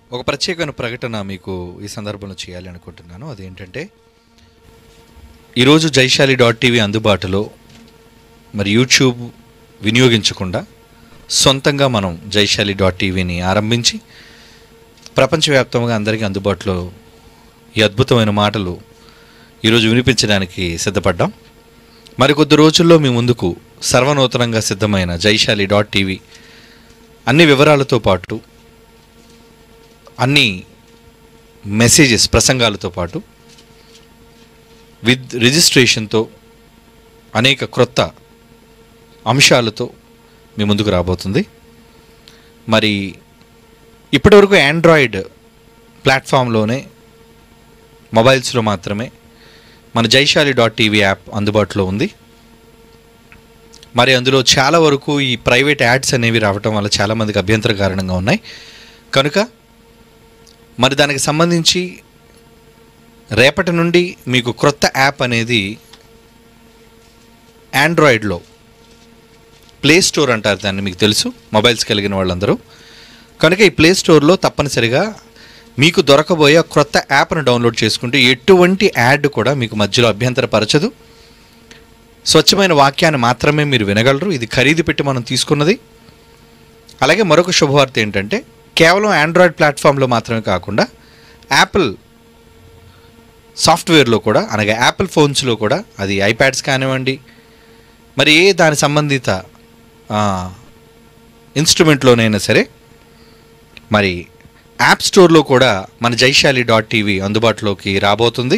ఒక ప్రత్యేకమైన ప్రకటన మీకు ఈ సందర్భంలో చేయాలి అనుకుంటున్నాను అదేంటంటే ఈరోజు జైశాలి డాట్ టీవీ అందుబాటులో మరి యూట్యూబ్ వినియోగించకుండా సొంతంగా మనం జైశాలి డాట్ టీవీని ఆరంభించి ప్రపంచవ్యాప్తంగా అందరికీ అందుబాటులో ఈ అద్భుతమైన మాటలు ఈరోజు వినిపించడానికి సిద్ధపడ్డాం మరికొద్ది రోజుల్లో మీ ముందుకు సర్వనూతనంగా సిద్ధమైన జైశాలి డాట్ టీవీ అన్ని వివరాలతో పాటు అన్ని మెసేజెస్ ప్రసంగాలతో పాటు విత్ రిజిస్ట్రేషన్తో అనేక క్రొత్త అంశాలతో మీ ముందుకు రాబోతుంది మరి ఇప్పటివరకు ఆండ్రాయిడ్ ప్లాట్ఫామ్లోనే మొబైల్స్లో మాత్రమే మన జైశాలి డాట్ టీవీ యాప్ అందుబాటులో ఉంది మరి అందులో చాలా వరకు ఈ ప్రైవేట్ యాడ్స్ అనేవి రావటం వల్ల చాలామందికి అభ్యంతర కారణంగా ఉన్నాయి కనుక మరి దానికి సంబంధించి రేపటి నుండి మీకు క్రొత్త యాప్ అనేది ఆండ్రాయిడ్లో ప్లే స్టోర్ అంటారు దాన్ని మీకు తెలుసు మొబైల్స్ కలిగిన వాళ్ళందరూ కనుక ఈ ప్లే స్టోర్లో తప్పనిసరిగా మీకు దొరకబోయే క్రొత్త యాప్ను డౌన్లోడ్ చేసుకుంటే ఎటువంటి యాడ్ కూడా మీకు మధ్యలో అభ్యంతరపరచదు స్వచ్ఛమైన వాక్యాన్ని మాత్రమే మీరు వినగలరు ఇది ఖరీదు పెట్టి మనం తీసుకున్నది అలాగే మరొక శుభవార్త ఏంటంటే కేవలం ఆండ్రాయిడ్ ప్లాట్ఫామ్లో మాత్రమే కాకుండా యాపిల్ సాఫ్ట్వేర్లో కూడా అనగా యాపిల్ ఫోన్స్లో కూడా అది ఐప్యాడ్స్ కానివ్వండి మరి ఏ దాని సంబంధిత ఆ, ఇన్స్ట్రుమెంట్లోనైనా సరే మరి యాప్ స్టోర్లో కూడా మన జైశాలి డాట్ టీవీ అందుబాటులోకి రాబోతుంది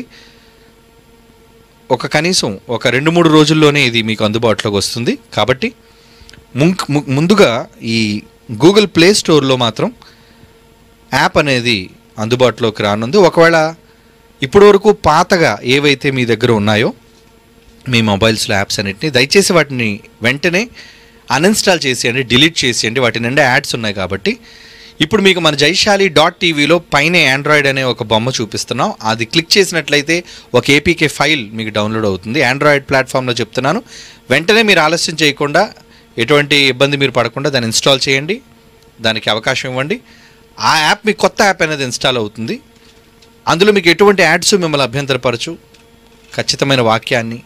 ఒక కనీసం ఒక రెండు మూడు రోజుల్లోనే ఇది మీకు అందుబాటులోకి వస్తుంది కాబట్టి ముం- ము- ముందుగా ఈ గూగుల్ ప్లే స్టోర్లో మాత్రం యాప్ అనేది అందుబాటులోకి రానుంది ఒకవేళ ఇప్పటివరకు పాతగా ఏవైతే మీ దగ్గర ఉన్నాయో మీ మొబైల్స్లో యాప్స్ అన్నిటిని దయచేసి వాటిని వెంటనే అన్ఇన్స్టాల్ చేసేయండి డిలీట్ చేసేయండి వాటి నిండా యాడ్స్ ఉన్నాయి కాబట్టి ఇప్పుడు మీకు మన జైశాలి డాట్ టీవీలో పైన ఆండ్రాయిడ్ అనే ఒక బొమ్మ చూపిస్తున్నాం అది క్లిక్ చేసినట్లయితే ఒక ఏపీకే ఫైల్ మీకు డౌన్లోడ్ అవుతుంది ఆండ్రాయిడ్ ప్లాట్ఫామ్లో చెప్తున్నాను వెంటనే మీరు ఆలస్యం చేయకుండా ఎటువంటి ఇబ్బంది మీరు పడకుండా దాన్ని ఇన్స్టాల్ చేయండి దానికి అవకాశం ఇవ్వండి ఆ యాప్ మీకు కొత్త యాప్ అనేది ఇన్స్టాల్ అవుతుంది అందులో మీకు ఎటువంటి యాడ్స్ మిమ్మల్ని అభ్యంతరపరచు ఖచ్చితమైన వాక్యాన్ని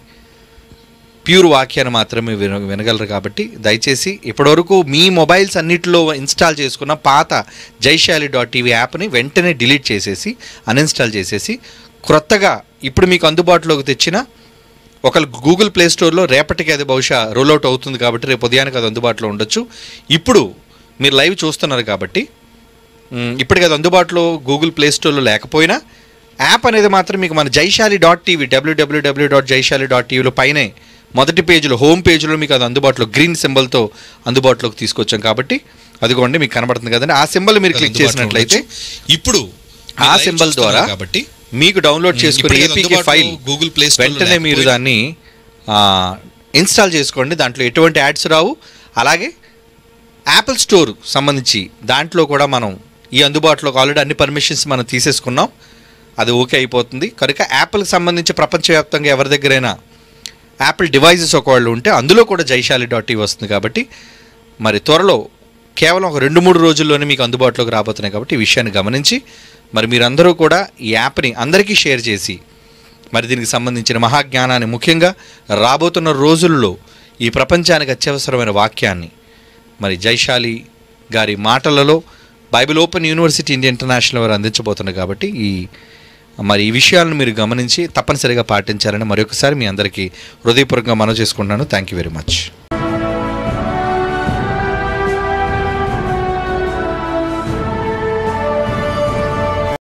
ప్యూర్ వాక్యాన్ని మాత్రమే విన వినగలరు కాబట్టి దయచేసి ఇప్పటివరకు మీ మొబైల్స్ అన్నిటిలో ఇన్స్టాల్ చేసుకున్న పాత జైశాలి డాట్ టీవీ యాప్ని వెంటనే డిలీట్ చేసేసి అన్ఇన్స్టాల్ చేసేసి క్రొత్తగా ఇప్పుడు మీకు అందుబాటులోకి తెచ్చిన ఒక గూగుల్ ప్లే స్టోర్లో రేపటికి అది బహుశా రోల్అవుట్ అవుతుంది కాబట్టి రేపు ఉదయానికి అది అందుబాటులో ఉండొచ్చు ఇప్పుడు మీరు లైవ్ చూస్తున్నారు కాబట్టి మ్, ఇప్పటికి అది అందుబాటులో గూగుల్ ప్లే స్టోర్లో లేకపోయినా యాప్ అనేది మాత్రం మీకు మన Jaishali dot TV W W W dot Jaishali dot టీవీలో పైనే మొదటి పేజీలో హోమ్ పేజీలో మీకు అది అందుబాటులో గ్రీన్ సింబల్తో అందుబాటులోకి తీసుకొచ్చాం కాబట్టి అదిగోండి మీకు కనబడుతుంది కదండి ఆ సింబల్ మీరు క్లిక్ చేసినట్లయితే ఇప్పుడు ఆ సింబల్ ద్వారా కాబట్టి మీకు డౌన్లోడ్ మ్, చేసుకునే ఇప్పటికే ఏపీకే అందుబాటులో ఫైల్ Google Play Store లో వెంటనే మీరు లేకపోయినా- దాన్ని ఆ, ఇన్స్టాల్ చేసుకోండి దాంట్లో ఎటువంటి యాడ్స్ రావు అలాగే యాపిల్ స్టోర్ సంబంధించి దాంట్లో కూడా మనం ఈ అందుబాటులోకి ఆల్రెడీ అన్ని పర్మిషన్స్ మనం తీసేసుకున్నాం అది ఓకే అయిపోతుంది కనుక యాపిల్కి సంబంధించి ప్రపంచవ్యాప్తంగా ఎవరి దగ్గరైనా యాపిల్ డివైజెస్ ఒకవేళ ఉంటే అందులో కూడా జైశాలి డాట్ టీవీ వస్తుంది కాబట్టి మరి త్వరలో కేవలం ఒక రెండు మూడు రోజుల్లోనే మీకు అందుబాటులోకి రాబోతున్నాయి కాబట్టి ఈ విషయాన్ని గమనించి మరి మీరందరూ కూడా ఈ యాప్ని అందరికీ షేర్ చేసి మరి దీనికి సంబంధించిన మహాజ్ఞానాన్ని ముఖ్యంగా రాబోతున్న రోజుల్లో ఈ ప్రపంచానికి అత్యవసరమైన వాక్యాన్ని మరి జైశాలి గారి మాటలలో Bible open university India international వారు అందించబోతున్నారు కాబట్టి ఈ మరి ఈ విషయాలను మీరు గమనించి తప్పనిసరిగా పాటించాలని మరొకసారి మీ అందరికీ హృదయపూర్వకంగా మనవి చేసుకుంటున్నాను థ్యాంక్ యూ వెరీ మచ్